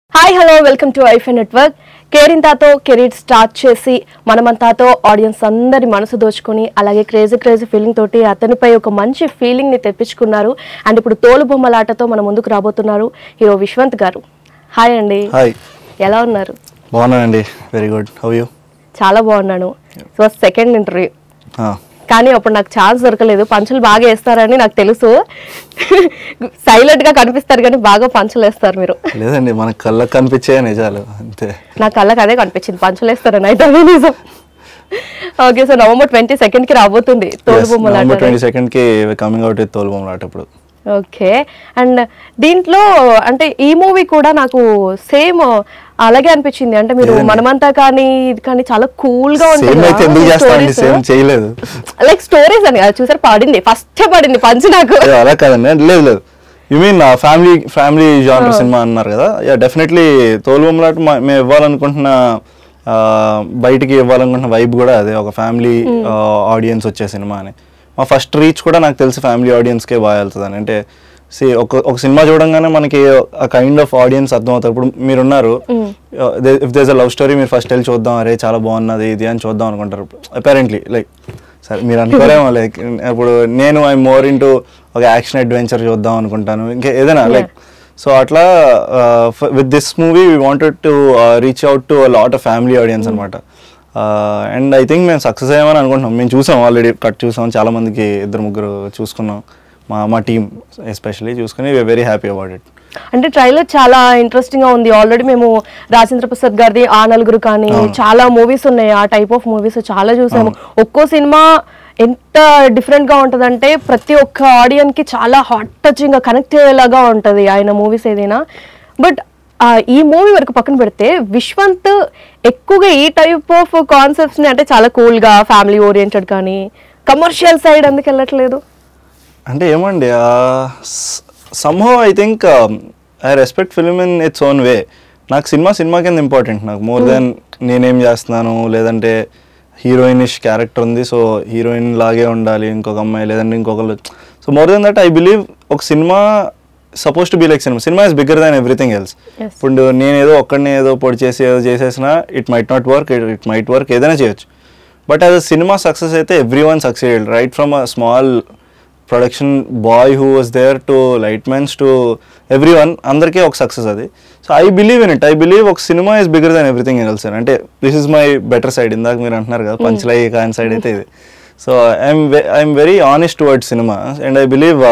Hi hello welcome to ఐఫై network కేరింతాతో career start చేసి మనమంతాతో ఆడియన్స్ అందరి మనసు దోచుకొని అలాగే క్రేజీ క్రేజీ ఫీలింగ్ తోటి అతనిపై ఒక మంచి ఫీలింగ్ ని తెప్పించుకున్నారు అండ్ ఇప్పుడు తోలు బొమ్మలాటతో మన ముందుకు రాబోతున్నారు హీరో విశ్వంత్ గారు హాయ్ అండి హాయ్ ఎలా ఉన్నారు బాగున్నానండి వెరీ గుడ్ హౌ యూ చాలా బాగున్నాను సో సెకండ్ ఇంటర్వ్యూ కానీ అప్పుడు నాకు ఛాన్స్ దొరకలేదు పంచులు బాగా వేస్తారని నాకు తెలుసు సైలెంట్ గా కనిపిస్తారు కానీ బాగా పంచులు వేస్తారు మీరు లేదండి మన కళ్ళకు కనిపించే నిజాలు అంతే నా కళ్ళకి అదే కనిపించింది పంచులు వేస్తారని అయితే అదే నిజం okay so November twenty second కి రాబోతుంది తోడు బొమ్మలాట ట్వంటీ సెకండ్ కి coming out with Tholu Bommalata ఇప్పుడు ఓకే అండ్ దీంట్లో అంటే ఈ మూవీ కూడా నాకు సేమ్ అలాగే అనిపించింది అంటే మీరు మనమంతా కానీ ఇది కానీ చాలా కూల్ గా సేమ్ అయితే ఎందుకు చేస్తామండి సేమ్ చేయలేదు లైక్ స్టోరీస్ అని కాదు, చూసారు పడింది ఫస్ట్ పడింది పంచు నాకు అయ్యో, అలా కాదండి అంటే లేదు లేదు you mean family family genre cinema అన్నారు కదా యా డెఫినెట్లీ తోలు బొమ్మలాట మా- మేము ఇవ్వాలనుకుంటున్న ఆ, బయటికి ఇవ్వాలనుకుంటున్న వైబ్ కూడా అదే ఒక ఫ్యామిలీ ఆడియన్స్ వచ్చే సినిమా అని మా ఫస్ట్ రీచ్ కూడా నాకు తెలిసి ఫ్యామిలీ ఆడియన్స్కే బాగా వెళ్తుంది అంటే సి ఒక ఒక సినిమా చూడంగానే మనకి ఆ కైండ్ ఆఫ్ ఆడియన్స్ అర్థమవుతారు ఇప్పుడు మీరున్నారు if does a love story మీరు ఫస్ట్ వెళ్ళి చూద్దాం అరే చాలా బాగున్నది ఇది అని చూద్దాం అనుకుంటారు అపారెంట్లీ లైక్ సరే మీరు అనుకోరేమో లైక్ ఇప్పుడు నేను ఐ మోర్ ఇంటూ ఒక యాక్షన్ అడ్వెంచర్ చూద్దాం అనుకుంటాను ఇంకా ఏదైనా లైక్ సో అట్లా with this movie we wanted to reach out to lot of family audience అనమాట అండ్ ఐ థింక్ మేము సక్సెస్ అయ్యామని అనుకుంటున్నాం మేము చూసాం ఆల్రెడీ కట్ చూసాం చాలా మందికి ఇద్దరు ముగ్గురు చూసుకున్నాం మా మా టీమ్ ఎస్పెషల్లీ చూసుకుని we are very happy about it అంటే ట్రైలర్ చాలా ఇంట్రెస్టింగ్ గా ఉంది ఆల్రెడీ మేము రాజేంద్ర ప్రసాద్ గారిది ఆ నలుగురు కానీ చాలా మూవీస్ ఉన్నాయి ఆ టైప్ ఆఫ్ మూవీస్ చాలా చూసాము ఒక్కో సినిమా ఎంత డిఫరెంట్ గా ఉంటదంటే ప్రతి ఒక్క ఆడియన్ కి చాలా హాట్ టచింగ్ గా కనెక్ట్ అయ్యేలాగా ఉంటది ఆయన మూవీస్ ఏదైనా బట్ ఈ మూవీ వరకు పక్కన పెడితే విశ్వంత్ ఎక్కువగా ఈ టైప్ ఆఫ్ కాన్సెప్ట్స్ ని అంటే చాలా కూల్ గా ఫ్యామిలీ ఓరియంటెడ్ కానీ కమర్షియల్ సైడ్ ఎందుకు వెళ్ళట్లేదు అంటే ఏమండి somehow I think I respect film in its own way నాకు సినిమా సినిమా కింద ఇంపార్టెంట్ నాకు మోర్ దెన్ నేనేం చేస్తున్నాను లేదంటే హీరోయినిష్ క్యారెక్టర్ ఉంది సో హీరోయిన్ లాగే ఉండాలి ఇంకొక అమ్మాయి లేదంటే ఇంకొకరు so more than that I believe ఒక cinema suppose to be like cinema cinema is bigger than everything else Yes. ఇప్పుడు నేను ఏదో ఒక్కడిని ఏదో పొడి చేసి ఏదో చేసేసినా it might not work it might work ఏదైనా చేయొచ్చు but as a cinema success అయితే everyone succeed right from a small production boy who was there to light mans to everyone అందరికీ ఒక సక్సెస్ అది so I believe in it I believe ఒక cinema is bigger than everything else అంటే this is my better side ఇందాక మీరు అంటున్నారు కదా పంచలై కాని సైడ్ అయితే ఇది so I'm I'm very honest toward cinema and I believe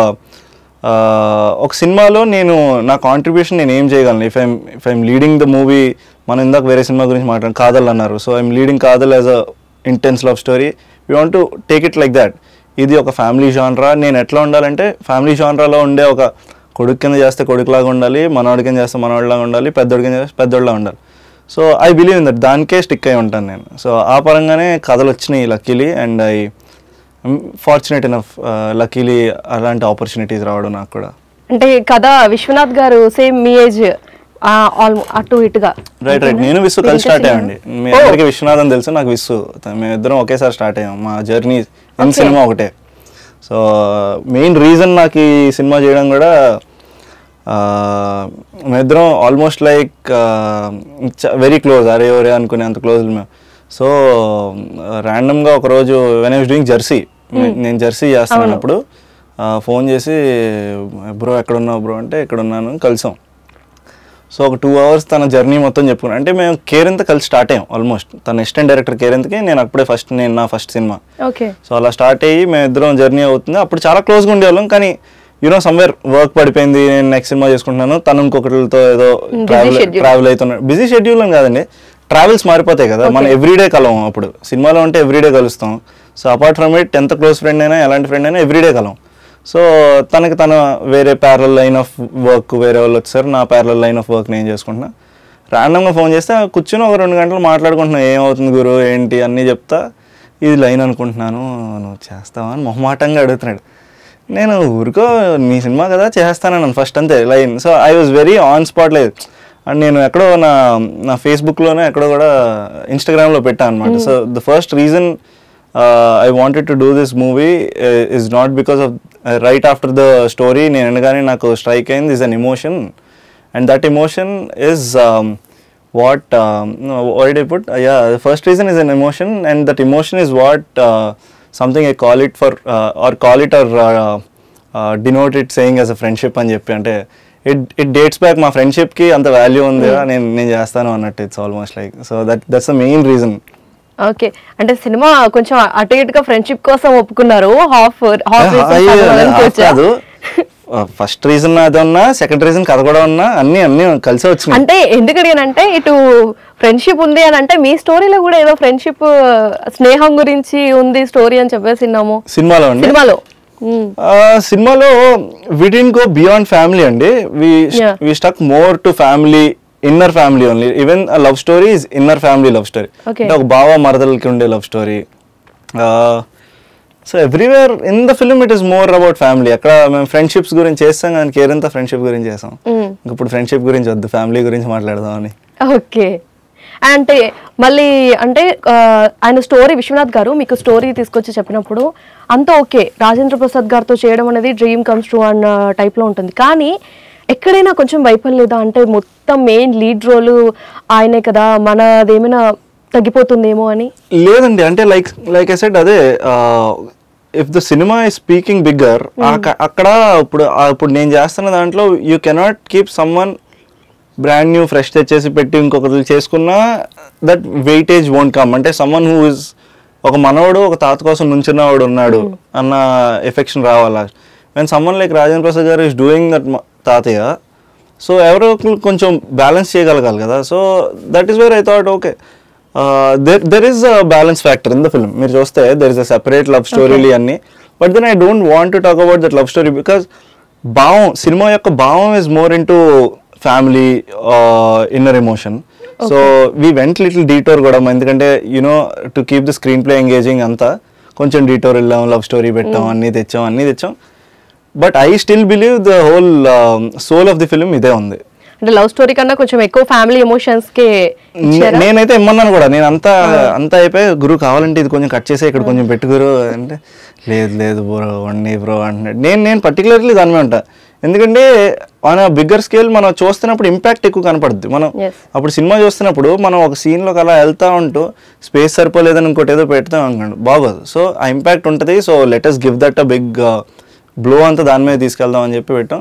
ఒక సినిమాలో నేను నా కాంట్రిబ్యూషన్ నేను ఏం చేయగలను if I'm if I'm leading the movie మనం ఇందాక వేరే సినిమా గురించి మాట్లాడాం కాదల్ అన్నారు so I'm leading Kaadhal as a intense love story we want to take it like that ఇది ఒక ఫ్యామిలీ జాన్రా నేను ఎట్లా ఉండాలంటే ఫ్యామిలీ జాన్రాలో ఉండే ఒక కొడుకు కింద చేస్తే కొడుకులాగా ఉండాలి మనవాడి కింద చేస్తే మనవాడిలాగా ఉండాలి పెద్దోడి కింద చేస్తే పెద్దోడిలా ఉండాలి so I believe in that దానికే స్టిక్ అయి ఉంటాను నేను సో ఆ పరంగానే కథలు వచ్చినాయి luckily and I fortunate enough luckily అలాంటి ఆపర్చునిటీస్ రావడం నాకు కూడా అంటే కథ విశ్వనాథ్ గారు సేమ్ మీ ఏజ్ అటు ఇటుగా రైట్ రైట్ నేను విస్సు కలిసి స్టార్ట్ అయ్యండి మీ అందరికీ విశ్వనాథ్ అని తెలుసు నాకు విస్సు మేమిద్దరం ఒకేసారి స్టార్ట్ అయ్యాం మా జర్నీ ఇన్ సినిమా ఒకటే సో మెయిన్ రీజన్ నాకు ఈ సినిమా చేయడం కూడా ఆ, మేమిద్దరం ఆల్మోస్ట్ లైక్ వెరీ క్లోజ్ అరే ఒరే అనుకునే అంత క్లోజ్ మేము సో ర్యాండమ్గా ఒకరోజు వెన్ ఐ డూయింగ్ జెర్సీ నేను జెర్సీ చేస్తున్నప్పుడు ఫోన్ చేసి బ్రో ఎక్కడున్నావు బ్రో అంటే ఇక్కడ ఉన్నాను కలిసాం సో ఒక టూ అవర్స్ తన జర్నీ మొత్తం చెప్పుకున్నాను అంటే మేము కేరింత కలిసి స్టార్ట్ అయ్యాం ఆల్మోస్ట్ తన అసిస్టెంట్ డైరెక్టర్ కేరింతకి నేను అప్పుడే ఫస్ట్ నేను నా ఫస్ట్ సినిమా ఓకే సో అలా స్టార్ట్ అయ్యి మేము ఇద్దరం జర్నీ అవుతుంది అప్పుడు చాలా క్లోజ్గా ఉండేవాళ్ళం కానీ యూనో సమ్వేర్ వర్క్ పడిపోయింది నేను నెక్స్ట్ సినిమా చేసుకుంటున్నాను తను ఇంకొకటితో ఏదో ట్రావెల్ schedule. ట్రావెల్ అవుతున్నాడు బిజీ షెడ్యూల్ అని కాదండి ట్రావెల్స్ మారిపోతాయి కదా మనం ఎవ్రీడే కలం అప్పుడు సినిమాలో ఉంటే ఎవ్రీడే కలుస్తాం సో అపార్ట్ ఫ్రమ్ ఇట్ ఎంత క్లోజ్ ఫ్రెండ్ అయినా ఎలాంటి ఫ్రెండ్ అయినా ఎవ్రీడే కలం సో తనకి తన వేరే ప్యారల్ లైన్ ఆఫ్ వర్క్ వేరే వాళ్ళు వచ్చారు నా ప్యారల్ లైన్ ఆఫ్ వర్క్ నేను చేసుకుంటున్నా ర్యాండమ్గా ఫోన్ చేస్తే కూర్చొని ఒక రెండు గంటలు మాట్లాడుకుంటున్నా ఏమవుతుంది గురు ఏంటి అన్నీ చెప్తా ఇది లైన్ అనుకుంటున్నాను నువ్వు చేస్తావా అని మొహమాటంగా అడుగుతున్నాడు నేను ఊరికో నీ సినిమా కదా చేస్తానన్నాను ఫస్ట్ అంతే line so I was very on spot లేదు అండ్ నేను ఎక్కడో నా నా ఫేస్బుక్లోనే ఎక్కడో కూడా ఇన్స్టాగ్రామ్లో పెట్టాను అనమాట so the first reason I wanted to do this movie is not because of right after the story నేను అనగానే నాకు స్ట్రైక్ అయింది is an emotion and that emotion is what what I put yeah first reason is an emotion and that emotion is what something I call it for or call it or denote it saying as a friendship అని చెప్పి అంటే it it dates back మా ఫ్రెండ్షిప్కి అంత value ఉంది నేను నేను చేస్తాను అన్నట్టు it's almost like so that that's the main reason okay అంటే సినిమా కొంచెం అటు ఇటుగా ఫ్రెండ్షిప్ కోసం ఒప్పుకున్నారు హాఫ్ హాఫ్ కాదు ఫస్ట్ రీజన్ అది ఉన్నా సెకండ్ రీజన్ కథ కూడా ఉన్నా అన్ని అన్ని కలిసి వచ్చినాయి అంటే ఎందుకు అడిగానంటే ఇటు ఫ్రెండ్షిప్ ఉంది అని అంటే మీ స్టోరీలో కూడా ఏదో ఫ్రెండ్షిప్ స్నేహం గురించి ఉంది స్టోరీ అని చెప్పేసి విన్నాము సినిమాలో అండి సినిమాలో మ్మ్. ఆ, సినిమాలో we didn't go beyond family అండి we Yeah. We stuck more to family inner family only even love story is inner family love story Okay. అంటే ఒక బావ మరదలకి ఉండే love story so everywhere in the film it is more about family అక్కడ మేము friendships గురించి చేస్తాం కానీ కేరంతా ఫ్రెండ్షిప్ గురించి చేస్తాం మ్మ్. ఇంక ఇప్పుడు ఫ్రెండ్షిప్ గురించి వద్దు ఫ్యామిలీ గురించి మాట్లాడదామని ఓకే అంటే మళ్ళీ అంటే ఆ, ఆయన స్టోరీ విశ్వనాథ్ గారు మీకు స్టోరీ తీసుకొచ్చి చెప్పినప్పుడు అంతా ఓకే రాజేంద్ర ప్రసాద్ గారితో చేయడం అనేది డ్రీమ్ కమ్స్ ట్రూ అన్న టైప్లో ఉంటుంది కానీ ఎక్కడైనా కొంచెం వైఫల్యదా అంటే మొత్తం మెయిన్ లీడ్ రోల్ ఆయనే కదా మనదేమైనా తగ్గిపోతుందేమో అని లేదండి అంటే లైక్ లైక్ ఐ సెడ్ అదే if the cinema is speaking bigger అక్కడ ఇప్పుడు ఆ, ఇప్పుడు నేను చేస్తున్న దాంట్లో you cannot keep someone brand new fresh తెచ్చేసి పెట్టి ఇంకొకరు చేసుకున్నా దట్ వెయిటేజ్ వోంట్ కమ్ అంటే సమ్మన్ హూ ఇస్ ఒక మనవడు ఒక తాత కోసం నుంచున్నవాడు ఉన్నాడు అన్న ఎఫెక్షన్ రావాలా when someone like Rajendra Prasad garu is doing that తాతయ్య సో ఎవరో ఒకరు కొంచెం బ్యాలెన్స్ చేయగలగాలి కదా so that is where I thought okay there there is a balance factor in the film మీరు చూస్తే there is a separate love స్టోరీలు అన్ని but then I don't want to talk about that love story because భావం సినిమా యొక్క భావం is more into family inner emotion so we went little detour కూడా ఎందుకంటే you know to keep the screenplay engaging అంతా కొంచెం detour వెళ్ళాం love story పెట్టాం అన్నీ తెచ్చాం అన్నీ తెచ్చాం but I still believe the whole soul of the film ఇదే ఉంది అంటే లవ్ స్టోరీ కన్నా కొంచెం ఎక్కువ ఫ్యామిలీ ఎమోషన్స్ కి నే- నేనైతే ఇమ్మన్నాను కూడా నేను అంతా అంతా అయిపోయి గురు కావాలంటే ఇది కొంచెం కట్ చేసి ఇక్కడ కొంచెం పెట్టుకురు అంటే లేదు లేదు బ్రో వండి బ్రో అంటున్నాడు నేను నేను పర్టికులర్లీ దాని మీద ఉంటా ఎందుకంటే ఆన్ బిగ్గర్ స్కేల్ మనం చూస్తున్నప్పుడు ఇంపాక్ట్ ఎక్కువ కనపడుద్ది మనం Yes. అప్పుడు సినిమా చూస్తున్నప్పుడు మనం ఒక సీన్లోకి అలా వెళ్తా ఉంటూ స్పేస్ సరిపోలేదని ఇంకోటి ఏదో పెడతాం అనుకోండి బాగోదు సో ఆ ఇంపాక్ట్ ఉంటుంది so let us give that a big blow అంతా దాని మీద తీసుకెళ్దాం అని చెప్పి పెట్టాం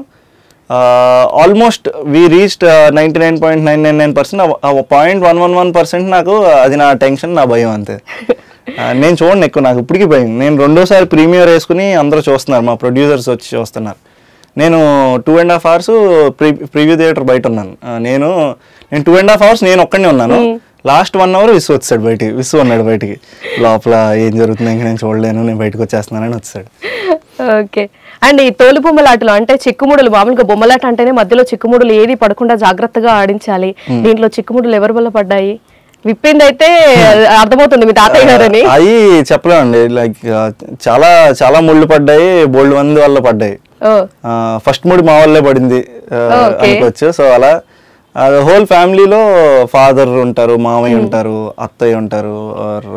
almost we reached ninety nine point nine nine nine percent point one one one percent నాకు అది నా టెన్షన్ నా భయం అంతే ఆ, నేను చూడండి ఎక్కువ నాకు ఇప్పటికీ భయం నేను రెండోసారి ప్రీమియర్ వేసుకుని అందరూ చూస్తున్నారు మా ప్రొడ్యూసర్స్ వచ్చి చూస్తున్నారు నేను two and half hours pre preview theatre బయట ఉన్నాను ఆ, నేను నేను టూ అండ్ హాఫ్ అవర్స్ నేను ఒక్కనే ఉన్నాను లాస్ట్ వన్ అవర్ విసు వచ్చాడు బయటికి విసు ఉన్నాడు బయటికి లోపల ఏం జరుగుతుంది ఇంకా నేను చూడలేను నేను బయటకు వచ్చేస్తున్నానని వచ్చాడు ఓకే అండ్ ఈ తోలు బొమ్మలాటలు అంటే చిక్కుముడులు మామూలుగా బొమ్మలాట అంటేనే మధ్యలో చిక్కుముడులు ఏది పడకుండా జాగ్రత్తగా ఆడించాలి దీంట్లో చిక్కుముడులు ఎవరి వల్ల పడ్డాయి విప్పింది అయితే అర్థమవుతుంది మీ తాతయ్య గారని అవి చెప్పలేమండి లైక్ చాలా చాలా ముళ్ళు పడ్డాయి బోల్డ్ మంది వల్ల పడ్డాయి ఓ ఫస్ట్ ముడి మా వాళ్ళే పడింది ఆ, Okay. అనుకోవచ్చు సో అలా హోల్ ఫ్యామిలీలో ఫాదర్ ఉంటారు మామయ్య ఉంటారు అత్తయ్య ఉంటారు ఆర్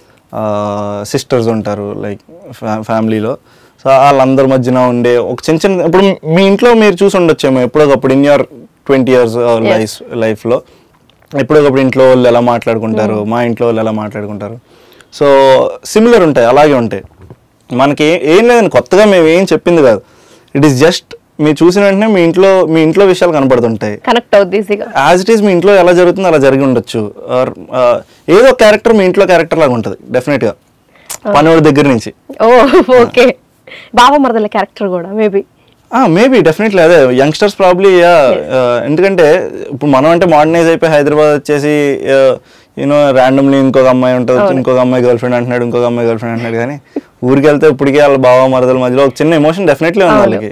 సిస్టర్స్ ఉంటారు లైక్ ఫ్యామిలీలో సో వాళ్ళందరి మధ్యన ఉండే ఒక చిన్న చిన్న ఇప్పుడు మీ ఇంట్లో మీరు చూసి ఉండొచ్చేమో ఎప్పుడోకప్పుడు in your twenty years life లైఫ్లో ఎప్పుడోకప్పుడు ఇంట్లో వాళ్ళు ఎలా మాట్లాడుకుంటారు మా ఇంట్లో వాళ్ళు ఎలా మాట్లాడుకుంటారు సో సిమిలర్ ఉంటాయి అలాగే ఉంటాయి మనకి ఏ- ఏం లేదండి కొత్తగా మేము ఏం చెప్పింది కాదు ఇట్ ఈస్ జస్ట్ మీరు చూసిన వెంటనే మీ ఇంట్లో మీ ఇంట్లో విషయాలు కనపడుతుంటాయి కనెక్ట్ అవుద్ది ఈజీగా యాజ్ ఇట్ ఈస్ మీ ఇంట్లో ఎలా జరుగుతుందో అలా జరిగి ఉండొచ్చు ఆర్ ఏదో క్యారెక్టర్ మీ ఇంట్లో క్యారెక్టర్ లాగా ఉంటుంది డెఫినెట్గా పనివాడి దగ్గర నుంచి ఓ ఓకే బావ మరదల క్యారెక్టర్ కూడా మేబీ మేబీ డెఫినెట్లీ అదే యంగ్స్టర్స్ ప్రాబ్లీ ఎందుకంటే ఇప్పుడు మనం అంటే మోడర్నైజ్ అయిపోయి హైదరాబాద్ వచ్చేసి యూనో ర్యాండమ్లీ ఇంకొక అమ్మాయి ఉంటుంది ఇంకొక అమ్మాయి గర్ల్ ఫ్రెండ్ అంటున్నాడు ఇంకొక అమ్మాయి గర్ల్ ఫ్రెండ్ అంటున్నాడు కానీ ఊరికి వెళ్తే ఇప్పటికే వాళ్ళ బావ మరదల మధ్యలో ఒక చిన్న ఎమోషన్ డెఫినెట్లీ ఉంది వాళ్ళకి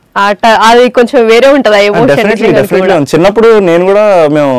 అది కొంచెం వేరే ఉంటుంది ఆ డెఫినెట్లీ ఎమోషన్ డెఫినెట్లీ చిన్నప్పుడు నేను కూడా మేము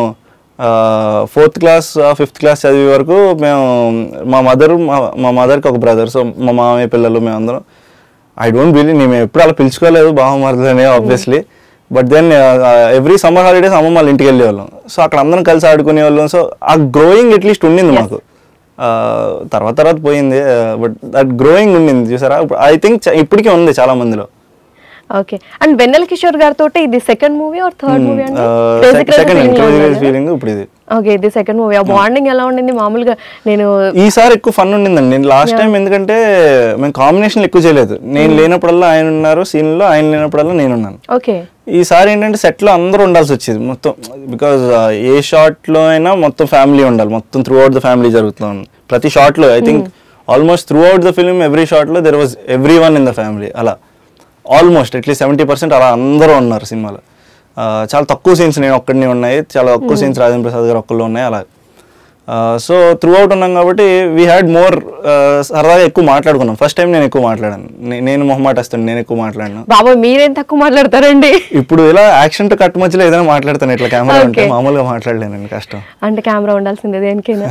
ఫోర్త్ క్లాస్ ఫిఫ్త్ క్లాస్ చదివే వరకు మేము మా మదర్ మా మదర్కి ఒక బ్రదర్ సో మా మామయ్య పిల్లలు మేమందరం ఐ డోంట్ బిలీవ్ మేము ఎప్పుడు అలా పిలుచుకోలేదు బావ మరదని obviously but then every summer holidays అమ్మ వాళ్ళ ఇంటికి వెళ్ళేవాళ్ళం సో అక్కడ అందరం కలిసి ఆడుకునే వాళ్ళం సో ఆ గ్రోయింగ్ అట్లీస్ట్ ఉండింది మాకు ఆ, తర్వాత తర్వాత పోయింది బట్ దట్ గ్రోయింగ్ ఉండింది చూసారా ఐ థింక్ ఇప్పటికీ ఉంది చాలా మందిలో ఓకే అండ్ వెన్నెల కిషోర్ గారితో ఇది second movie or third movie అండి సెకండ్ ఫీలింగ్ ఇప్పుడు ఇది ఓకే ఇది సెకండ్ మూవీ ఆ బాండింగ్ ఎలా ఉండింది మామూలుగా నేను ఈసారి ఎక్కువ ఫన్ ఉండిందండి నేను లాస్ట్ టైం ఎందుకంటే మేము కాంబినేషన్ ఎక్కువ చేయలేదు నేను లేనప్పుడల్లా ఆయన ఉన్నారు scene లో ఆయన లేనప్పుడల్లా నేను ఉన్నాను ఓకే ఈసారి ఏంటంటే set లో అందరూ ఉండాల్సి వచ్చేది మొత్తం బికాజ్ ఏ shot లో అయినా మొత్తం ఫ్యామిలీ ఉండాలి మొత్తం త్రూ అవుట్ ద ఫ్యామిలీ జరుగుతుంది ప్రతి shot లో I think almost throughout the film every లో there was everyone in the family అలా ఆల్మోస్ట్ అట్లీస్ట్ సెవెంటీ పర్సెంట్ అలా అందరూ ఉన్నారు సినిమాలో ఆ, చాలా తక్కువ సీన్స్ నేను ఒక్కడిని ఉన్నాయి చాలా తక్కువ సీన్స్ రాజేంద్ర ప్రసాద్ గారు ఒక్కళ్ళు ఉన్నాయి అలా సో త్రూ అవుట్ ఉన్నాం కాబట్టి వీ హ్యాడ్ మోర్ సరదాగా ఎక్కువ మాట్లాడుకున్నాం ఫస్ట్ టైం నేను ఎక్కువ మాట్లాడాను నే- నేను మొహమాట వస్తాను నేను ఎక్కువ మాట్లాడాను బాబా మీరేం తక్కువ మాట్లాడతారండి ఇప్పుడు ఇలా యాక్షన్ తో కట్ మధ్యలో ఏదైనా మాట్లాడతాను ఇట్లా కెమెరా ఉంటే Okay. మామూలుగా మాట్లాడలేనండి కష్టం అంటే కెమెరా ఉండాల్సిందే దేనికైనా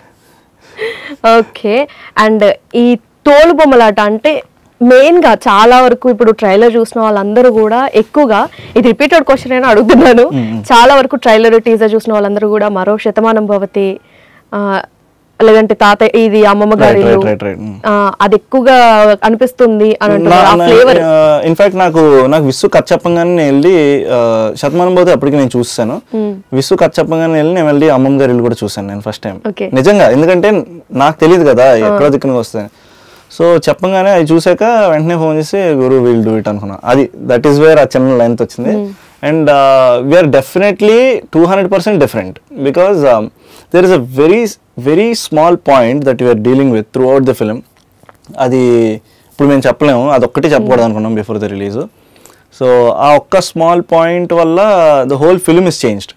ఓకే అండ్ ఈ తోలు బొమ్మలాట అంటే మెయిన్ గా చాలా వరకు ఇప్పుడు ట్రైలర్ చూసిన వాళ్ళందరూ కూడా ఎక్కువగా ఇది రిపీటెడ్ క్వశ్చన్ అయినా అడుగుతున్నాను చాలా వరకు ట్రైలర్ టీజర్ చూసిన వాళ్ళందరూ కూడా మరో శతమానం భవతి ఆ, లేదంటే తాత ఇది అమ్మమ్మ గారి Right, ఇల్లు. right, right, right. Mm. ఆ, అది ఎక్కువగా అనిపిస్తుంది అని అంటున్నారు ఆ ఫ్లేవర్ ఇన్ఫాక్ట్ నాకు నాకు విస్సు కట్ చెప్పంగానే నేను వెళ్ళి ఆ, శతమానం పోతే అప్పటికి నేను చూస్తాను విస్సు కట్ చెప్పంగానే వెళ్ళి నేను వెళ్ళి అమ్మమ్మ గారి ఇల్లు కూడా చూసాను నేను ఫస్ట్ టైం Okay. నిజంగా ఎందుకంటే నాకు తెలియదు కదా ఎక్కడో దిక్కునకి వస్తాయి సో చెప్పంగానే అది చూసాక వెంటనే ఫోన్ చేసి గురు విల్ డూ ఇట్ అనుకున్నా అది దట్ ఈస్ వేర్ ఆ చిన్న లెంత్ వచ్చింది and we are definitely two hundred percent different because there is a very very small point that you are dealing with throughout the film అది ఇప్పుడు మేము చెప్పలేము అది ఒక్కటి చెప్పకూడదు అనుకున్నాం బిఫోర్ ద రిలీజ్ సో ఆ ఒక్క స్మాల్ పాయింట్ వల్ల the whole film is changed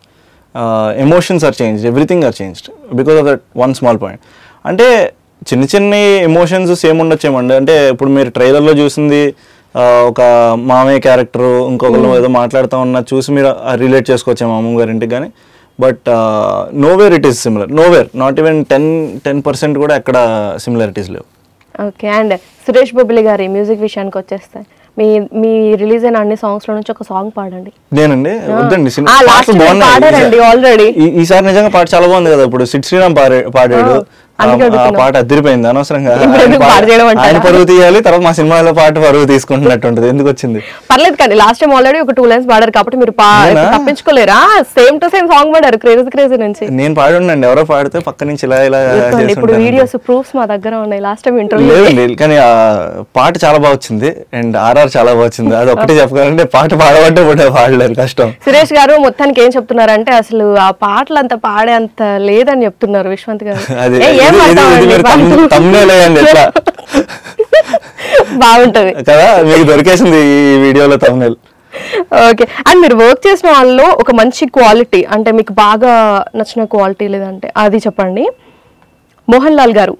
emotions are changed everything are changed because of that one small point అంటే చిన్న చిన్న ఎమోషన్స్ సేమ్ ఉండొచ్చేమండి అంటే ఇప్పుడు మీరు ట్రైలర్లో చూసింది ఆ, ఒక మామయ్య క్యారెక్టర్ ఇంకొకరు ఏదో మాట్లాడుతూ ఉన్నా చూసి మీరు రిలేట్ చేసుకోవచ్చేమో అమ్మమ్మ గారి ఇంటికి కానీ but nowhere it is similar nowhere not even ten ten percent కూడా ఎక్కడ సిమిలారిటీస్ లేవు ఓకే అండ్ సురేష్ బొబ్బిలి గారి మ్యూజిక్ విషయానికి వచ్చేస్తాయి మీ మీ రిలీజ్ అయిన అన్ని సాంగ్స్ లో నుంచి ఒక సాంగ్ పాడండి నేనండి వద్దండి సినిమా ఆ, last పాటలు మీరు బాగున్నాయి. పాడారండి already. ఈ- ఈసారి నిజంగా పాట చాలా బాగుంది కదా ఇప్పుడు సిడ్ శ్రీరామ్ పాడే- పాడాడు ఆ- అందుకే ఆ అడుగుతున్నా. పాట అదిరిపోయింది అనవసరంగా ఇప్పుడు ఆయన ఎందుకు పాట- పాడు చేయడం అంటారా? ఆయన పరువు తీయాలి తర్వాత మా సినిమాలో పాట పరువు తీసుకుంటున్నట్టు ఉంటుంది ఎందుకు వచ్చింది పర్లేదు కానీ లాస్ట్ టైం ఆల్రెడీ ఒక టూ లైన్స్ పాడారు కాబట్టి మీరు పా- నేనా? తప్పించుకోలేరా సేమ్ టు సేమ్ సాంగ్ పాడారు క్రేజీ క్రేజీ నుంచి నేను పాడుండండి ఎవరో పాడితే పక్క నుంచి ఇలా ఇలా చూసుకోండి, ఇప్పుడు చేస్తుంటాను. వీడియోస్ ప్రూఫ్స్ మా దగ్గర ఉన్నాయి లాస్ట్ టైం ఇంటర్వ్యూ లేదండి కానీ ఆ పాట చాలా బాగా వచ్చింది అండ్ ఆర్ఆర్ చాలా బాగా వచ్చింది అది ఒకటే చెప్పాలంటే పాట పాడబట్టే కూడా పాడలేరు కష్టం సురేష్ గారు మొత్తానికి ఏం చెప్తున్నారంటే అసలు ఆ పాటలు అంత పాడే అంత లేదని చెప్తున్నారు విశ్వంత్ గారు అది ఏ, ఏం ఇది- ఇది- ఇది పాడతామండి మీరు తమ్- పాటలు? thumbnail వేయండి ఎట్లా బాగుంటది కదా మీకు దొరికేసింది ఈ వీడియోలో తమిళ ఓకే అండ్ మీరు వర్క్ చేసిన వాళ్ళలో ఒక మంచి క్వాలిటీ అంటే మీకు బాగా నచ్చిన క్వాలిటీ లేదంటే అది చెప్పండి Mohan Lal garu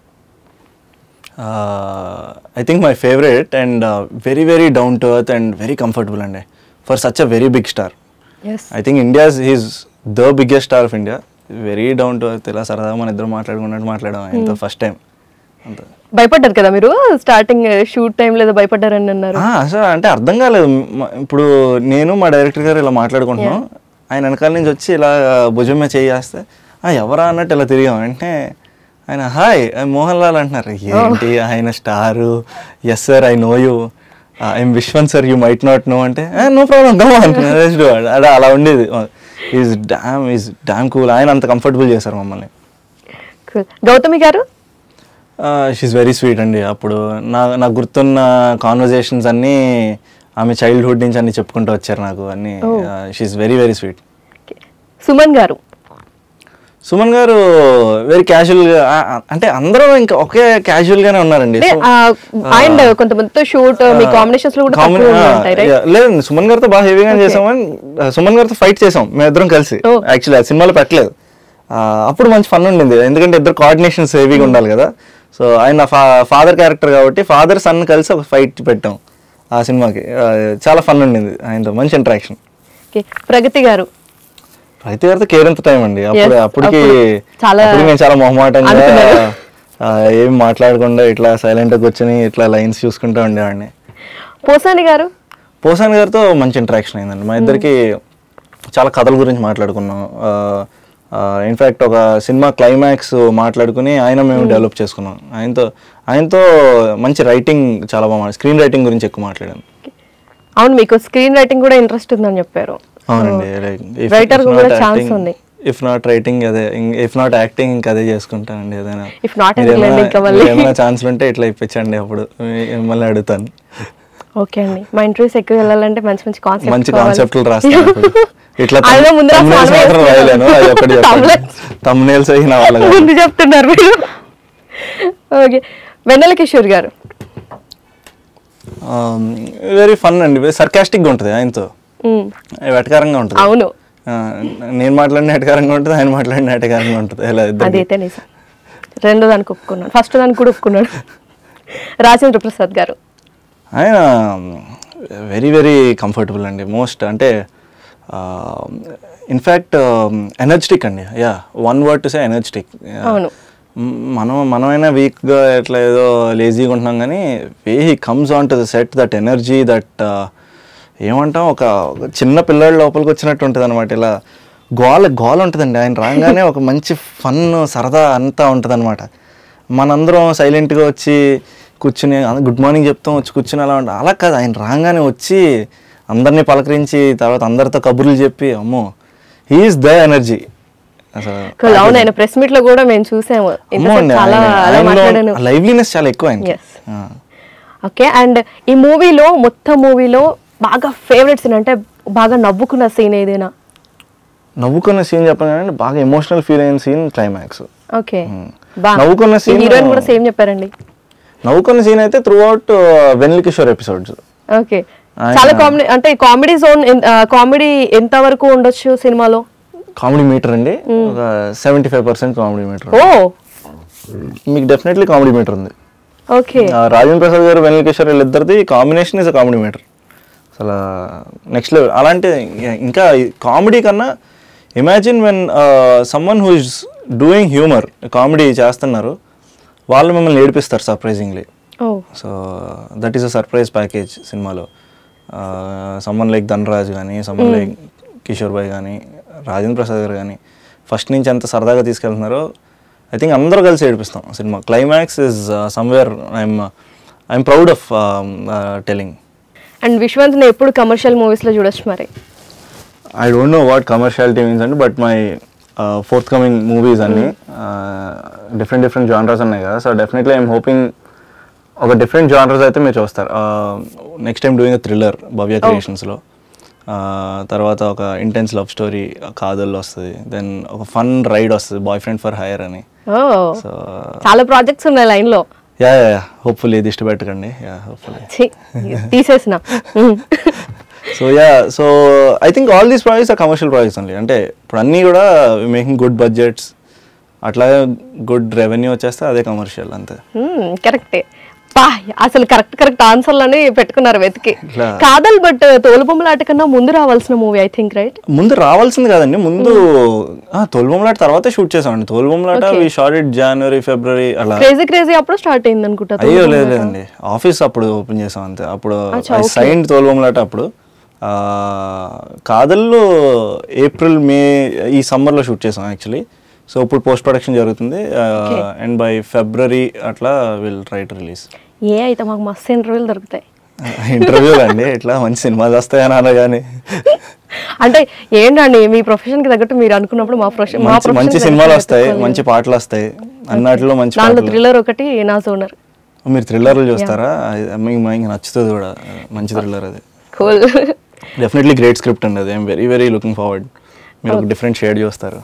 I think my favourite and very very down to earth and very comfortable అండి for such a very big star yes I think India's he's the biggest star of India very down to earth ఇలా సరదాగా మన ఇద్దరు మాట్లాడుకున్నట్టు మాట్లాడడం ఆయనతో first time అంత భయపడ్డారు కదా మీరు స్టార్టింగ్ షూట్ టైం లేదా భయపడ్డారని అన్నారు ఆ, అసలు అంటే అర్థం కాలేదు మ- ఇప్పుడు నేను మా డైరెక్టర్ గారు ఇలా మాట్లాడుకుంటున్నాం ఆయన వెనకాల నుంచి వచ్చి ఇలా భుజం మీద చేస్తే ఆ ఎవరా అన్నట్టు ఇలా తిరిగాం వెంటనే ఆయన హాయ్ మోహన్ లాల్ అంటున్నారు ఏంటి ఆయన star yes sir I know you I'm Vishwan sir you might not know అంటే నో ప్రాబ్లం గమ్ అదే అలా ఉండేది is damn is damn cool ఆయన అంత కంఫర్టబుల్ చేశారు మమ్మల్ని Cool. గౌతమి గారు షీఈ్ వెరీ స్వీట్ అండి అప్పుడు నా నాకు గుర్తున్న కాన్వర్జేషన్స్ అన్నీ ఆమె చైల్డ్హుడ్ నుంచి అన్ని చెప్పుకుంటూ వచ్చారు నాకు అన్ని she's very very sweet Okay. Suman garu Suman గారు వెరీ క్యాజువల్ గా ఆ, ఆ, అంటే అందరూ ఇంకా ఒకే క్యాజువల్ గానే ఉన్నారండి అంటే అండ్ కొంతమందితో షూట్ మీ కాంబినేషన్స్ లో కూడా Common- తక్కువ ఆ, ఉంటాయి రైట్ yeah, లేదండి సుమన్ గారితో బాగా హెవీగా చేసామని ఆ, సుమన్ గారితో ఫైట్ చేసాం మేము ఇద్దరం కలిసి Oh. యాక్చువల్లీ ఆ సినిమాలో పెట్టలేదు ఆ, అప్పుడు మంచి ఫన్ ఉండింది ఎందుకంటే ఇద్దరు కోఆర్డినేషన్స్ హెవీగా ఉండాలి కదా సో ఆయన ఫాదర్ క్యారెక్టర్ కాబట్టి ఫాదర్ సన్ కలిసి ఒక ఫైట్ పెట్టాం ఆ సినిమాకి ఆ, చాలా ఫన్ ఉండింది ఆయనతో మంచి ఇంటరాక్షన్ ఓకే ప్రగతి గారు రైతు గారితో కేరింత టైం అండి అప్పుడు Yes, అప్పటికి అప్పుడు చాలా అప్పటికి నేను చాలా మొహమాటంగా అనుకున్నారు. ఆ, ఏం మాట్లాడకుండా ఇట్లా సైలెంట్గా కూర్చొని ఇట్లా లైన్స్ చూసుకుంటూ ఉండేవాడిని పోసాని గారు పోసాన్ గారితో మంచి ఇంటరాక్షన్ అయిందండి మా ఇద్దరికి చాలా కథల గురించి మాట్లాడుకున్నాం ఇన్ఫ్యాక్ట్ ఒక సినిమా క్లైమాక్స్ మాట్లాడుకుని ఆయన మేము డెవలప్ చేసుకున్నాం ఆయనతో ఆయనతో మంచి రైటింగ్ చాలా బాగా స్క్రీన్ రైటింగ్ గురించి ఎక్కువ మాట్లాడాను అవును మీకు స్క్రీన్ రైటింగ్ కూడా ఇంట్రెస్ట్ ఉందని చెప్పారు అవునండి లైక్ writer కు కూడా chance ఉంది. ఇఫ్ నాట్ రైటింగ్ అదే ఇఫ్ నాట్ యాక్టింగ్ ఇంకా అదే చేసుకుంటానండి ఏదైనా If not మీరు ఎందుకులేండి ఏమైనా- ఇంకా మళ్ళీ. మీరు ఏమైనా ఛాన్స్ ఉంటే ఇట్లా ఇప్పించండి అప్పుడు మీ- మిమ్మల్ని అడుగుతాను ఓకే అండి మా ఇంటర్వ్యూస్ ఎక్కువ వెళ్ళాలంటే మంచి మంచి కాన్సెప్ట్ మంచి కాన్సెప్ట్లు రాస్తాను ఇప్పుడు. ఇట్లా అదే ముందు రాసి thumbnails మనమే మాత్రం వేసుకున్నాం. రాయలేను అది ఒకటి Thumbnails. తమ్నేల్స్ అయిన వాళ్ళ ముందు చెప్తున్నారు మీరు ఓకే వెన్నెల కిషోర్ గారు వెరీ ఫన్ అండి సర్కాస్టిక్గా ఉంటుంది ఆయనతో మ్మ్. వెటకారంగా ఉంటుంది అవును ఆ, నేను మాట్లాడిన ఎటకారంగా ఉంటుంది ఆయన మాట్లాడిన ఎటకారంగా ఉంటుంది ఇలా ఇద్దరు అదైతే నిజం రెండో దానికి ఒప్పుకున్నాడు ఫస్ట్ దానికి కూడా ఒప్పుకున్నాడు రాజేంద్ర ప్రసాద్ గారు ఆయన వెరీ వెరీ కంఫర్టబుల్ అండి మోస్ట్ అంటే ఇన్ఫ్యాక్ట్ ఎనర్జెటిక్ అండి yeah one word to say energetic అవును. మనం మనమైనా వీక్గా ఎట్లా ఏదో లేజీగా ఉంటున్నాం కానీ way he comes on to the set that energy that ఏమంటాం ఒక ఒక చిన్న పిల్లాడి లోపలికి వచ్చినట్టు ఉంటుంది అనమాట ఇలా గోల గోల ఉంటుందండి ఆయన రాగానే ఒక మంచి ఫన్ సరదా అంతా ఉంటుంది అనమాట మనందరం సైలెంట్గా వచ్చి కూర్చుని గుడ్ మార్నింగ్ చెప్తాం వచ్చి కూర్చుని అలా ఉంటాం అలా కాదు ఆయన రాగానే వచ్చి అందరినీ పలకరించి తర్వాత అందరితో కబుర్లు చెప్పి అమ్మో హీఈస్ ద ఎనర్జీ అసలు Cool. అవును ఆయన ప్రెస్ మీట్ లో కూడా మేము చూసాము ఇంతసేపు చాలా అలా మాట్లాడాను లైవ్లీనెస్ చాలా ఎక్కువ ఆయన Yes. ఓకే అండ్ ఈ మూవీలో మొత్తం మూవీలో బాగా ఫేవరెట్ సీన్ అంటే బాగా నవ్వుకున్న సీన్ ఏదైనా నవ్వుకున్న సీన్ చెప్పగానే బాగా ఎమోషనల్ ఫీల్ అయిన సీన్ క్లైమాక్స్ ఓకే Hmm. బా నవ్వుకున్న scene- హీరోయిన్ కూడా సేమ్ చెప్పారండి నవ్వుకున్న సీన్ అయితే throughout Vennela Kishore episodes okay ఆయన- చాలా కామెడీ అంటే కామెడీ జోన్ కామెడీ ఎంత వరకు ఉండొచ్చు సినిమాలో కామెడీ మీటర్ అండి ఒక seventy five percent comedy meter ఓ మీకు డెఫినెట్లీ కామెడీ మీటర్ ఉంది ఓకే ఆ, రాజేంద్ర ప్రసాద్ గారు వెన్నెల కిషోర్ వీళ్ళిద్దరిది combination is a comedy meter అసలు నెక్స్ట్ లెవెల్ అలాంటి ఇంకా కామెడీ కన్నా imagine when someone who is doing humour comedy చేస్తున్నారు వాళ్ళు మిమ్మల్ని ఏడిపిస్తారు సర్ప్రైజింగ్లీ ఓ so that is a surprise package సినిమాలో సమ్మన్ లైక్ ధనరాజ్ కానీ సమ్మన్ లైక్ కిషోర్ భాయ్ కానీ రాజేంద్ర ప్రసాద్ గారు కానీ ఫస్ట్ నుంచి ఎంత సరదాగా తీసుకెళ్తున్నారో ఐ థింక్ అందరూ కలిసి ఏడిపిస్తాం cinema climax is somewhere I'm I'm proud of telling and విశ్వంత్ని ఎప్పుడు కమర్షియల్ మూవీస్ లో చూడొచ్చు మరి I don't know what commerciality means అండి but my forthcoming movies అన్ని డిఫరెంట్ డిఫరెంట్ జానర్స్ ఉన్నాయి కదా సో డెఫినెట్లీ ఐఎమ్ హోపింగ్ ఒక డిఫరెంట్ జానర్స్ అయితే మీరు చూస్తారు next time doing thriller Bhavya క్రియేషన్స్లో తర్వాత ఒక ఇంటెన్స్ లవ్ స్టోరీ కాదల్లో వస్తుంది దెన్ ఒక ఫన్ రైడ్ వస్తుంది బాయ్ ఫ్రెండ్ ఫర్ హైర్ అని ఓ సో చాలా ప్రాజెక్ట్స్ ఉన్నాయి లైన్ లో యా యా హోప్ఫుల్లీ ఇది ఇష్టపెట్టకండి యా హోప్ఫుల్లీ ఛీ, తీసేసిన hmm. So yeah so I think all these projects are commercial projects అండి అంటే ఇప్పుడు అన్నీ కూడా మేకింగ్ గుడ్ బడ్జెట్స్ అట్లాగే గుడ్ రెవెన్యూ వచ్చేస్తే అదే కమర్షియల్ అంతే మ్మ్, కరెక్టే పా అసలు కరెక్ట్ కరెక్ట్ ఆన్సర్లని పెట్టుకున్నారు వెతికి ఇట్లా. కాదల్ బట్ తోలుబొమ్మలాట కన్నా ముందు రావాల్సిన మూవీ ఐ థింక్ రైట్ ముందు రావాల్సింది కాదండి ముందు తోలుబొమ్మలాట తర్వాతే షూట్ చేసామండి Tholubommalata Okay. We shot it January February అలా క్రేజీ క్రేజీ అప్పుడు స్టార్ట్ అయింది అనుకుంటా అయ్యో లేదు లేదండి ఆఫీస్ అప్పుడు ఓపెన్ చేసాం అంతే అప్పుడు అచ్చా, okay. సైన్ తోలుబొమ్మలాట అప్పుడు ఆ, కాదల్లో ఏప్రిల్ మే ఈ సమ్మర్లో షూట్ చేసాం యాక్చువల్లీ సో ఇప్పుడు పోస్ట్ ప్రొడక్షన్ జరుగుతుంది Okay. అండ్ బై ఫిబ్రవరి అట్లా విల్ ట్రై టు రిలీజ్ ఏ అయితే మాకు మస్తు ఇంటర్వ్యూలు దొరుకుతాయి ఇంటర్వ్యూ అండి ఇట్లా మంచి సినిమాలు వస్తాయని అనగానే అంటే ఏంటండి మీ ప్రొఫెషన్ కి తగ్గట్టు మీరు అనుకున్నప్పుడు మా ప్రొఫెషన్ మా మంచి profession మంచి కి సినిమాలు తగ్గట్టు వస్తాయి పెట్టుకోవాలి. మంచి పాటలు వస్తాయి అన్నట్లో మంచి దాంట్లో పాటలు థ్రిల్లర్ ఒకటి నా జోనర్ మీరు థ్రిల్లర్లు చూస్తారా అది మీకు మీకు నచ్చుతుంది కూడా మంచి థ్రిల్లర్ అది కూల్ డెఫినెట్లీ గ్రేట్ స్క్రిప్ట్ అండి అది I'm very very looking forward మీరు ఒక డిఫరెంట్ షేడ్ చూస్తారు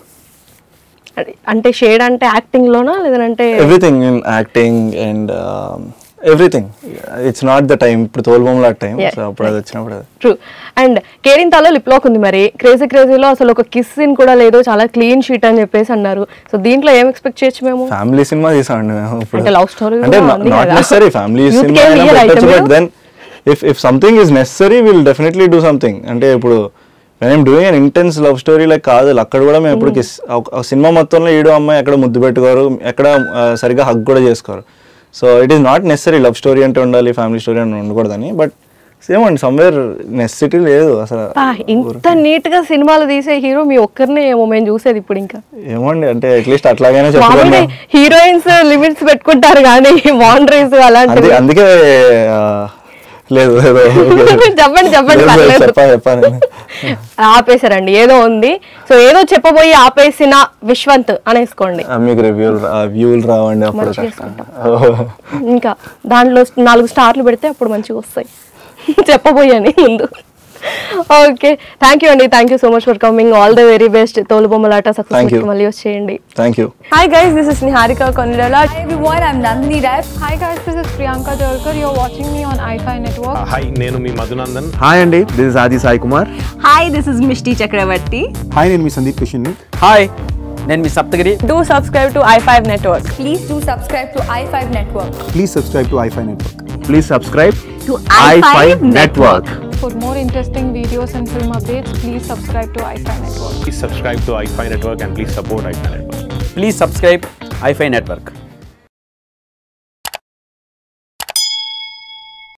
అంటే షేడ్ అంటే యాక్టింగ్ లోనా లేదంటే everything in acting and everything it's not the time ఇప్పుడు తోలుబొమ్మలా టైం Yeah, సో అప్పుడు అది వచ్చినప్పుడు అది ట్రూ అండ్ కేరింతాలో లిప్ లాక్ ఉంది మరి క్రేజీ క్రేజీలో అసలు ఒక కిస్ సీన్ కూడా లేదు చాలా క్లీన్ షీట్ అని చెప్పేసి అన్నారు సో దీంట్లో ఏం ఎక్స్పెక్ట్ చేయొచ్చు మేము ఫ్యామిలీ సినిమా తీసామండి మేము ఇప్పుడు అంటే love story అంటే కూడా ఉంది నాట్ కదా. నెసరీ ఫ్యామిలీ Youth సినిమా కి ఏం ఇయ్యరా అయితే బట్ మీరు? Then if if something is necessary will definitely do something అంటే ఇప్పుడు I'm doing an intense love story like కాదు అక్కడ కూడా మేము ఇప్పుడు kiss- ఒక- ఒక సినిమా మొత్తంలో ఈడో అమ్మాయి ఎక్కడ ముద్దు పెట్టుకోరు ఎక్కడ ఆ, సరిగ్గా హక్ కూడా చేసుకోరు so it is not necessary love story అంటే ఉండాలి ఫ్యామిలీ స్టోరీ అంటే ఉండకూడదని బట్ సేమ్ అండి సమ్వేర్ నెసెసిటీ లేదు అసలు పా, ఇంత నీట్ గా సినిమాలు తీసే హీరో మీ ఒక్కరినే ఏమో మేము చూసేది ఇప్పుడు ఇంకా ఏమోండి అంటే అట్లీస్ట్ అట్లాగైనా మామూలుగా చెప్పుకున్నా హీరోయిన్స్ లిమిట్స్ పెట్టుకుంటారు కానీ బౌండరీస్ అలాంటివి అందు- అందుకే లేదు లేదు చెప్పండి చెప్పండి లేదు, పర్లేదు చెప్పా చెప్పాను ఆపేశారండి ఏదో ఉంది సో ఏదో చెప్పబోయి ఆపేసిన విశ్వంత్ అనేసుకోండి ఆ, మీకు రివ్యూలు వ్యూలు రావండి అప్పుడు మంచిగా కష్టం. చేసుకుంటాం. ఇంకా దాంట్లో నాలుగు స్టార్లు పెడితే అప్పుడు మంచిగా వస్తాయి చెప్పబోయని ముందు ఓకే థ్యాంక్ యూ అండి thank you so much for coming all the very best Tholu Bommalata Thank success you. మళ్ళీ వచ్చేయండి thank you hi guys this is Niharika Konidala Hi everyone, I'm Nandini Rai. Hi guys, this is Priyanka Jalkar. You're watching me on iFi Network. Hi నేను మీ Madhunandan hi అండి this is Aadi Sai Kumar Hi, this is Mishti Chakravarti. Hi నేను మీ Sandeep Kishan hi నేను మీ Saptagiri do subscribe to I five network Please do subscribe to i5 Network. Please subscribe to ఐఫై network please subscribe To i5 i5 network For more interesting videos and film updates, please subscribe to iFi Network. Please subscribe to ఐఫై network and please support iFi network please subscribe iFi network